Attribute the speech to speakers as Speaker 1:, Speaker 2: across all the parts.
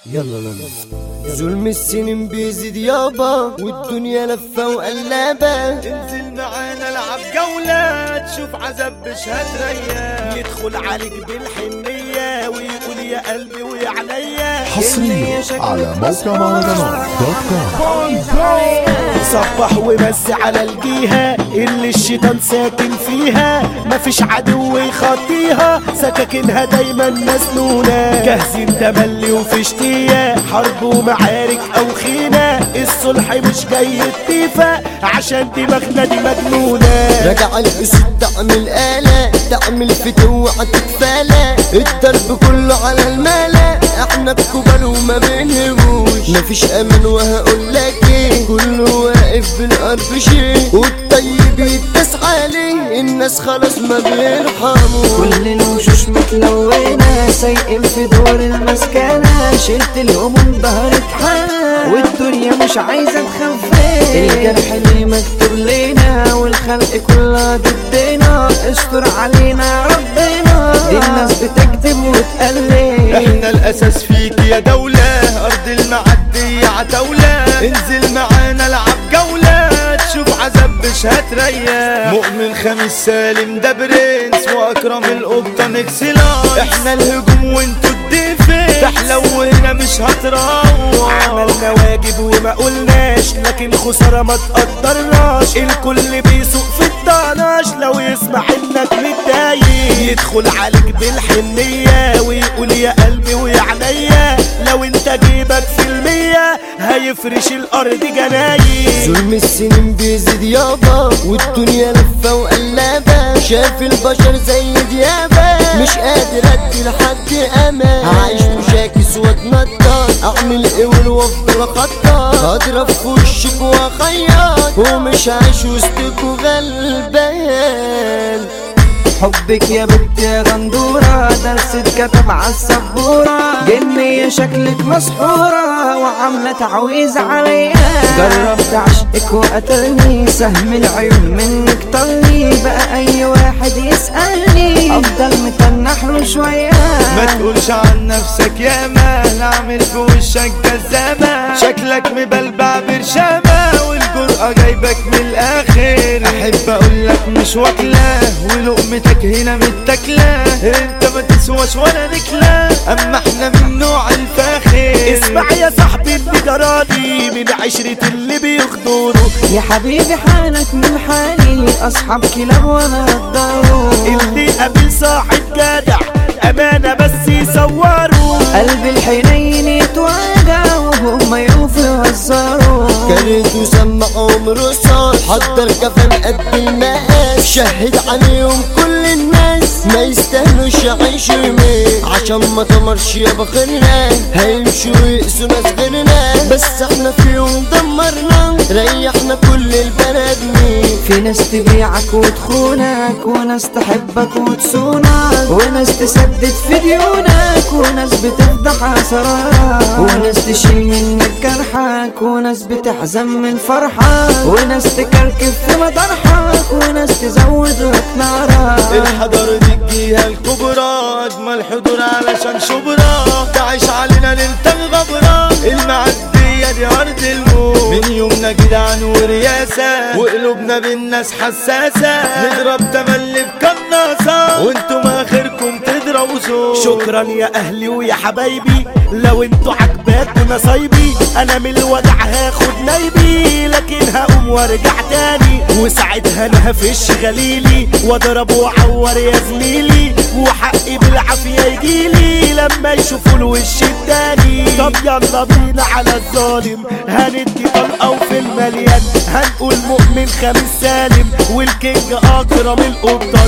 Speaker 1: يلا يلا ظلم السنين بيزيد يابا والدنيا لفة وقلابة
Speaker 2: انزل معانا العب جولة تشوف عذاب مش هتريا يدخل عليك بالحنية ويقول يا قلبي ويا عينيا
Speaker 3: حصريا على موقع مهرجانات دوت كوم
Speaker 2: صبح ومس على الجيهة اللي الشيطان ساكن فيها مفيش عدو يخطيها سكاكينها دايما مسنونة جاهزين تملي وفشتية حرب ومعارك او خينة الصلح مش جاي التيفة عشان دماغنا دي مجنونة
Speaker 1: راجع الاسود تعمل آلة تعمل فتوة تتفالى الضرب كله على المالة احنا الكبار وما بنهموش مفيش امان وهقول لك ايه كله واقف بالارض شيء والطيب يتداس عليه الناس خلاص ما بيرحموش
Speaker 4: كل الوشوش متلونة سايقين في دور المسكنة شلت الهموم ظهرت حالة والدنيا مش عايزة تخفف الجرح اللي مكتوب لينا والخلق كلها ضدنا استر علينا ربنا دي الناس بتكذب وتقلد
Speaker 2: احنا الاساس فيك يا دولة ارض المعدية عتولة انزل معانا العب جولة تشوف عذاب مش هتريا مؤمن خميس سالم ده برنس واكرم القبطان اكسلانس احنا الهجوم وانتوا الديفنس تحلو هنا مش هتروح عملنا واجب وما قلناش لكن خسارة ما تقدرناش الكل بيسوق في الطناش لو يسمع انك متضايق يدخل عليك بالحنية ويقول يا قلبي ويا عينيا لو انت جيبك في المية هيفرش الارض جنايق
Speaker 1: ظلم السنين بيزيد يابا والدنيا لفة وقلابة شاف البشر زي ديابة مش قادر ادي لحد امان عايش مشاكس واتنطط اعمل ايه وافضل اخطط اضرب في وشك واخيط ومش عايش وسطك وغلبان
Speaker 4: حبك يا بنت يا غندورة درس اتكتب عالسبورة جنية شكلك مسحورة وعاملة تعويذ عليا جربت عشقك وقتلني سهم العيون منك طلني بقى اي واحد يسألني افضل متنح له شوية
Speaker 2: ما تقولش عن نفسك يا مان اعمل في وشك جزامة شكلك مبلبع برشامة والجرأة جايبك من الاخر احب اقول لك مش واكلة ولقمتك هنا متاكلة انت ما تسواش ولا نكلة اما احنا من نوع الفاخر اسمع يا صاحبي اللي جرالي من عشرة اللي بيخدروا
Speaker 4: يا حبيبي حالك من حالي اصحاب كلاب وانا الدارو
Speaker 2: اللي قابل صاحب جدع امانة بس يصوروا
Speaker 4: قلب الحنين يتوجع وهم يوفوا يهزروا
Speaker 1: كرهت وسمعهم رصاص حضر كفن قد المقاس شهد عليهم كل الناس ما يستاهلوش يعيشوا يومين عشان ما تمرش يا بخيرنا هيمشوا ويقسوا ناس غيرنا بس احنا في يوم دمرنا ريحنا كل البلد مين
Speaker 4: في ناس تبيعك وتخونك وناس تحبك وتصونك وناس تسدد في ديونك وناس بتفضح اسرارك وناس تشيل منك جرحك وناس بتحزن من فرحك وناس تكركب في مطرحك وناس تزود لك نارك
Speaker 2: الحضارة دي الجهة الكبرى أجمل حضور علشان شبرا تعيش علينا ليلة الغبرة المعدية دي أرض الموت من يومنا جدعان ورياسة وقلوبنا بالناس حساسة نضرب تملي بقناصة وانتم آخركم تضربوا صوت شكرا يا أهلي ويا حبايبي لو انتوا عجباكوا نصايبي أنا من الوجع هاخد نايبي لكن هقوم وارجع تاني وساعتها انا هفش غليلي واضرب واعور يا زميلي وحقي بالعافيه يجيلي لما يشوفوا الوش التاني طب يلا بينا على الظالم هندي طلقه وفي المليان هنقول مؤمن خميس سالم والكينج اكرم القبطان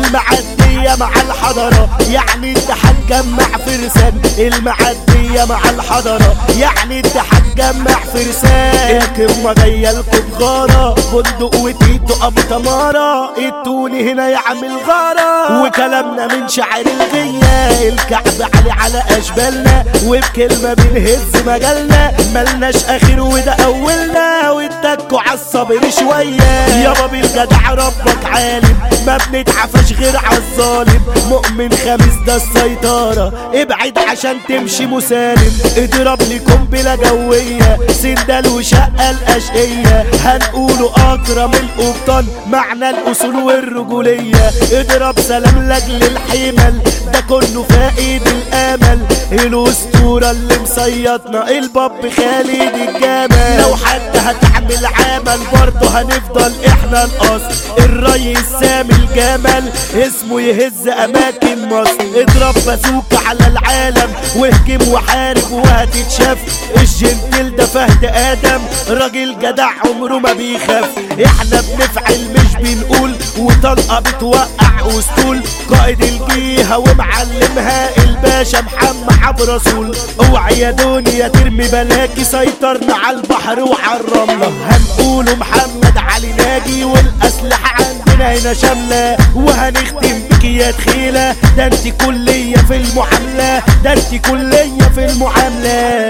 Speaker 2: المعديه مع الحضره يعني انت هتجمع فرسان المعديه مع الحضره يعني انت هتجمع فرسان القمه جايه لكم غاره بندق وتيتو ابو تماره التوني هنا يعمل غاره وكلامنا من شعر الغية الكعب علي على اشبالنا وبكلمه بنهز مجالنا ملناش اخر وده اولنا والدنيا واتكوا عالصبر شوية يابا بالجدع ربك عالم ما بنتعفش غير عالظالم مؤمن خامس ده السيطرة ابعد عشان تمشي مسالم اضرب لي قنبلة جوية سندال وشقة الأشقية هنقوله أكرم القبطان معنى الأصول والرجولية اضرب سلام لاجل الحمل ده كله فائد الأمل الأسطورة اللي مصيطنا الباب خالد الجمل لو حد هتعمل عمل برضه هنفضل احنا الأصل الريس سامي الجمل اسمه يهز أماكن مصر اضرب بازوكا على العالم واهجم وحارب وهتتشاف الجنتل ده فهد آدم راجل جدع عمره ما بيخاف احنا بنفعل مش بنقول وطلقة بتوقع اسطول قائد الجيهة ومعلمها الباشا محمد عبد رسول اوعي يا دنيا ترمي بلاكي سيطرنا على البحر وعلى الرملة هنقوله محمد علي ناجي والاسلحة عندنا هنا شاملة وهنختم بك يا تخيلة ده انت كلية في المعاملة ده انت كلية في المعاملة